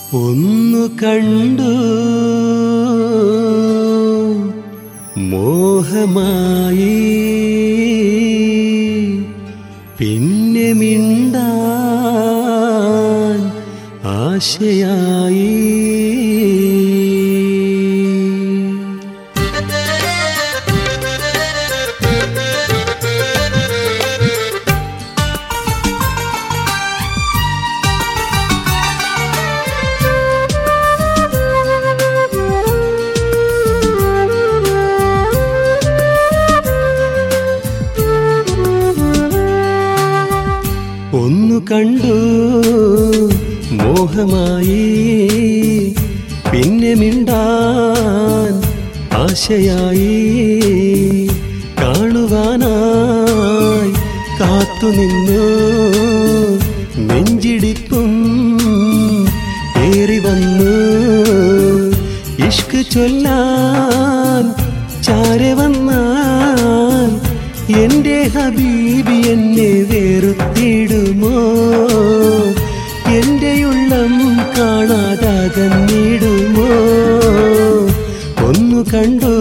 ഒന്നു കണ്ടു മോഹമായി പിന്നെ മിണ്ടാൻ ആശയായി ഒന്നു കണ്ടു മോഹമായി പിന്നെ മിണ്ടാൻ ആശയായി കാണുവാനായി കാത്തുനിന്നു നെഞ്ചിടിപ്പും ഏറി വന്നു ഇഷ്ക് ചൊല്ലാൻ ചാരെ വന്നാൽ എന്റെ ഹബീബി എന്നെ വേറുത്തിടുമോ എന്റെ ഉള്ളം കാണാതാകന്നിടുമോ ഒന്നു കണ്ടു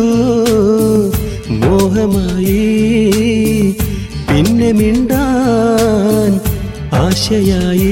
മോഹമായി പിന്നെ മിണ്ടാൻ ആശയായി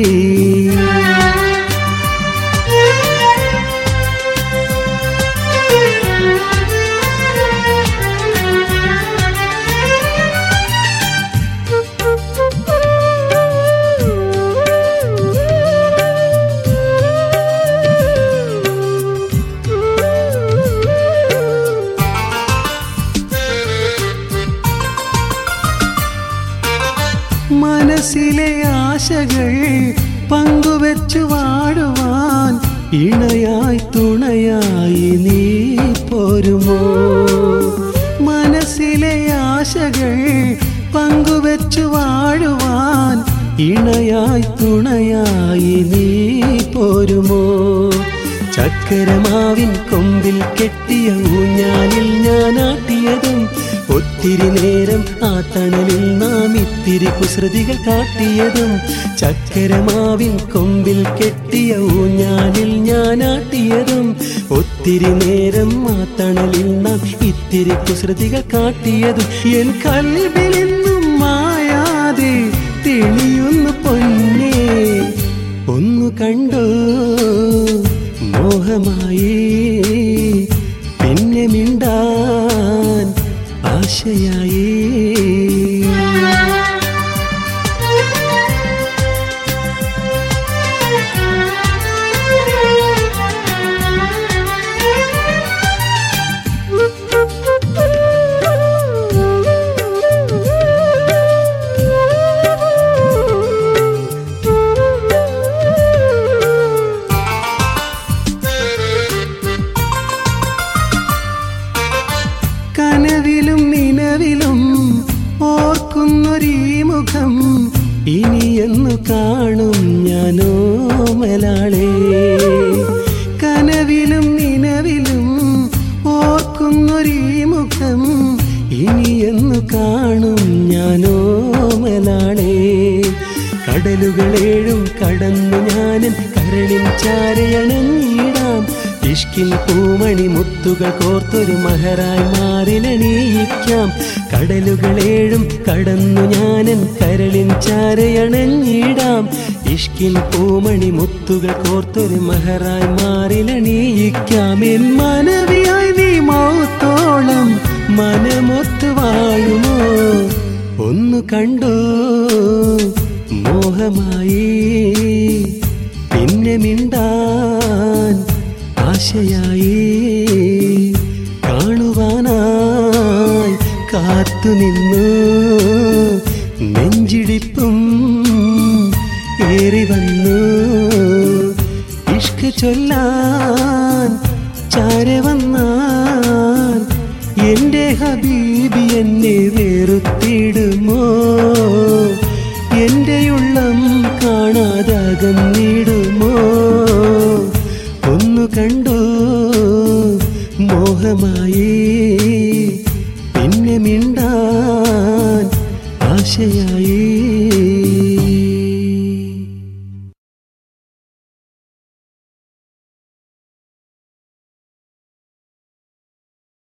മനസ്സിലെ ആശകൾ പങ്കുവെച്ചു വാഴുവാൻ ഇണയായി തുണയായി നീ പോരുമോ മനസ്സിലെ ആശകൾ പങ്കുവെച്ചു വാഴുവാൻ ഇണയായി തുണയായി നീ പോരുമോ ചക്കരമാവിൻ കൊമ്പിൽ കെട്ടിയ ഊഞ്ഞാലിൽ ഞാനാട്ടിയതും ഒത്തിരി നേരം ആ തണലിൽ നാം ഇത്തിരി കുസൃതികൾ കാട്ടിയതും ചക്കരമാവിൻ കൊമ്പിൽ കെട്ടിയ ഊഞ്ഞാലിൽ ഞാനാട്ടിയതും ഒത്തിരി നേരം ആ തണലിൽ നാം ഇത്തിരി കുസൃതികൾ കാട്ടിയതും എൻ കൽവിൽ നിന്നും മായാതെ തെളിയുന്നു പൊന്നേ ഒന്നു കണ്ടു മോഹമായി പിന്നെ മിണ്ടാൻ ആശയായി കനവിലും നിലവിലും ഓർക്കുന്നൊരീ മുഖം ഇനി എന്നു കാണും ഞാനോ മലാളേ കനവിലും നിലവിലും ഓർക്കുന്നൊരീ മുഖം ഇനി എന്നു കാണും ഞാനോ മലാളേ കടലുകളേഴും കടന്നു ഞാനൻ കരളിൻ ചാരയണഞ്ഞിടാം ഇഷ്കിൽ പൂമണി മുത്തുകൾ കോർത്തൊരു മഹറായി മാറിലണിയിക്കാം കടലുകളേഴും കടന്നു ഞാനൻ കരളിൻ ചാരയണഞ്ഞിടാം ഇഷ്കിൽ പൂമണി മുത്തുകൾ കോർത്തൊരു മഹറായി മാറിലണിയിക്കാം എൻ മനവിയായി നീ മൗത്തോളം മനമൊത്തു വാഴുമോ ഒന്നു കണ്ടു മോഹമായി പിന്നെ മിണ്ടാൻ ആശയായി കാണുവാനായി കാത്തുനിന്നു നെഞ്ചിടിപ്പും ഏറി വന്നു ഇഷ്ക ചൊല്ലാൻ ചാരെ വന്നാൽ എന്റെ ഹബീബി എന്നെ വേറുത്തിടുമോ എന്റെ ഉള്ളം കാണാതാകന്നിടുമോ ഒന്നു കണ്ടു മോഹമായി